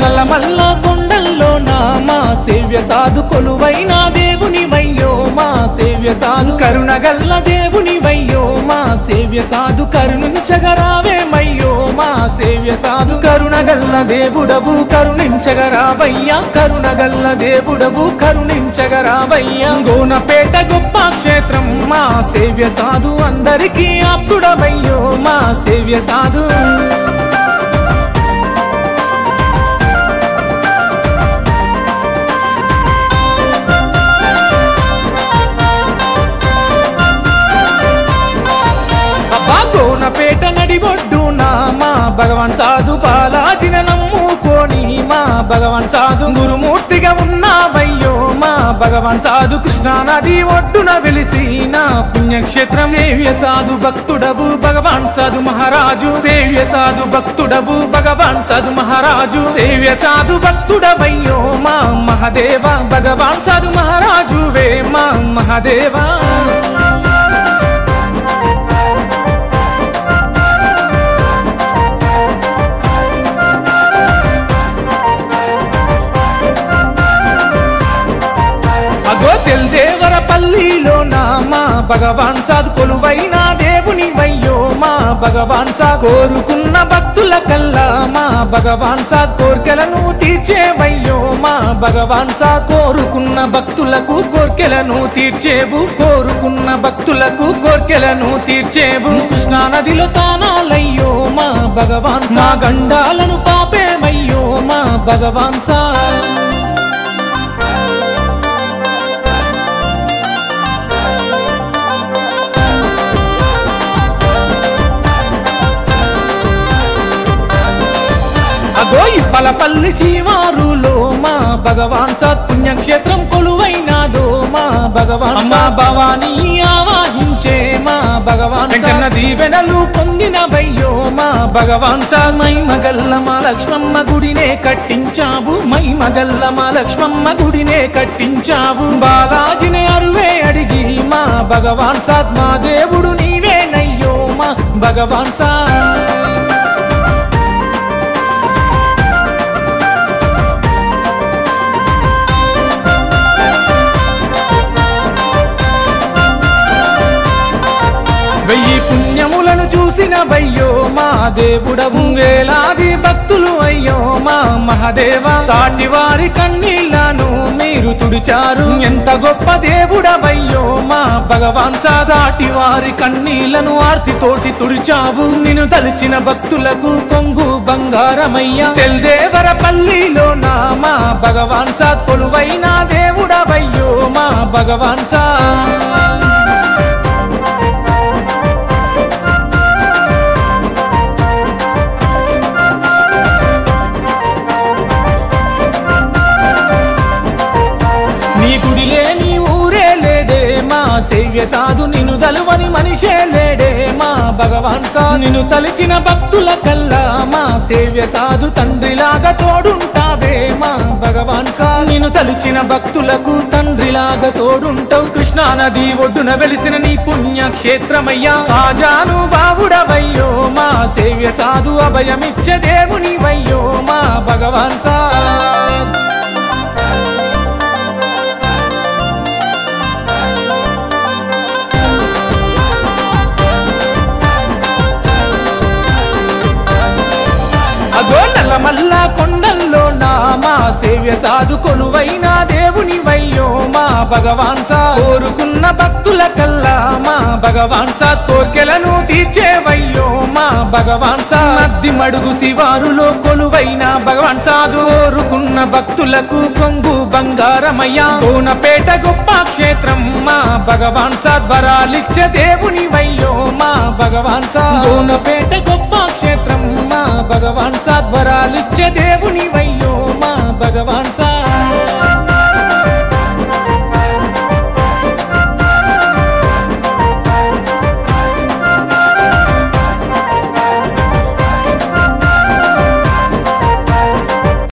నల్లమల్ల కొండల్లో నా మా సేవ్య సాధు కొలువైన దేవుని వయ్యో మా సేవ్య సాధు కరుణగల్ల దేవుని వయ్యో మా సేవ్య సాధు కరుణించగరావేమయ్యో మా సేవ్య సాధు కరుణగల్ల దేవుడవు కరుణించగరావయ్యా కరుణగల్ల దేవుడవు కరుణించగరావయ్యా గోనపేట గొప్ప క్షేత్రం మా సేవ్య సాధు అందరికీ ఆప్తుడవయ్యో మా సేవ్య సాధు అబ్బా గోనపేట నడిబొడ్డు నా మా భగవాన్ సాధు బాలాజిన నమ్ముకోని మా భగవాన్ సాధు గురుమూర్తిగా ఉన్నావయ్యో మా భగవాన్ సాధు కృష్ణా నది ఒడ్డున వెలిసి నా పుణ్యక్షేత్రం సేవ్య సాధు భక్తుడవు భగవాన్ సాధు మహారాజు సేవ్య సాధు భక్తుడవు భగవాన్ సాధు మహారాజు సేవ్య సాధు భక్తుడవయ్యో మా మహాదేవ భగవాన్ సాధు మహారాజు వే మా మహాదేవా అగో తెల్దేవర పల్లిలో నా మా భగవాన్ సాధు కొలువైన దేవుని వయ్యో మా భగవాన్ సా కోరుకున్న భక్తుల కల్లా మా భగవాన్ సా కోర్కెలను తీర్చేవయ్యో మా భగవాన్ సా కోరుకున్న భక్తులకు కోర్కెలను తీర్చేవు కోరుకున్న భక్తులకు కోర్కెలను తీర్చేవు కృష్ణా నదిలో తానాలయ్యో మా భగవాన్ సా గండాలను పాపేమయ్యో మా భగవాన్ సా అగో పలపల్లి శివారులో మా భగవాన్ సత్ పుణ్యక్షేత్రం కొలువైనాదో మా భగవాన్ మా భవానీ ఆవాహించే మా భగవాన్ వెంకన్న దీవెనలు పొందిన వయ్యో మా భగవాన్ సా మై మగల్ల మా లక్ష్మమ్మ గుడినే కట్టించావు మై మగల్ల మా లక్ష్మమ్మ గుడినే కట్టించావు బాలాజిని అరువే అడిగి మా భగవాన్ సాత్ మా దేవుడు నీవేనయ్యో మా భగవాన్ సా వెయ్యి పుణ్యములను చూసిన వయ్యో మా దేవుడవు వేలాది భక్తులు అయ్యో మా మహాదేవ సాటి వారి కన్నీళ్లను మీరు తుడిచారు ఎంత గొప్ప దేవుడవయ్యో మా భగవాన్ సా సాటి వారి కన్నీళ్లను ఆర్తితోటి తుడిచావు నిన్ను తలిచిన భక్తులకు కొంగు బంగారమయ్యా తెల్దేవర పల్లిలో నా మా భగవాన్ సా కొలువైన దేవుడవయ్యో మా భగవాన్ సా నీ గుడిలే నీ ఊరే లేడే మా సేవ్య సాధు నిన్ను దలువని మనిషే లేడే మా భగవాన్ సా నిన్ను తలిచిన భక్తుల కల్లా మా సేవ్య సాధు తండ్రిలాగా తోడుంటావే మా భగవాన్ సా నిన్ను తలిచిన భక్తులకు తండ్రిలాగా తోడుంటావు కృష్ణా నది ఒడ్డున వెలిసిన నీ పుణ్య క్షేత్రమయ్యా ఆజాను బావుడవయ్యో మా సేవ్య సాధు అభయమిచ్చ దేవుని వయ్యో మా భగవాన్ సా అగో నల్లమల్ల కొండల్లో నా మా సేవ్య సాధు కొలువైన దేవుని వయ్యో మా భగవాన్ సా కోరుకున్న భక్తుల కల్లా మా భగవాన్ సా కోర్కెలను తీర్చేవయ్యో మా భగవాన్ సా నద్ది మడుగు శివారులో కొలువైన భగవాన్ సాధు కోరుకున్న భక్తులకు కొంగు బంగారమయ్యా కోనపేట గొప్ప క్షేత్రం మా భగవాన్ సా వరాలిచ్చే దేవుని వయ్యో మా భగవాన్ సా కోనపేట గొప్ప క్షేత్రం మా భగవాన్ సా వరాలిచ్చే దేవుని వయ్యో మా భగవాన్ సా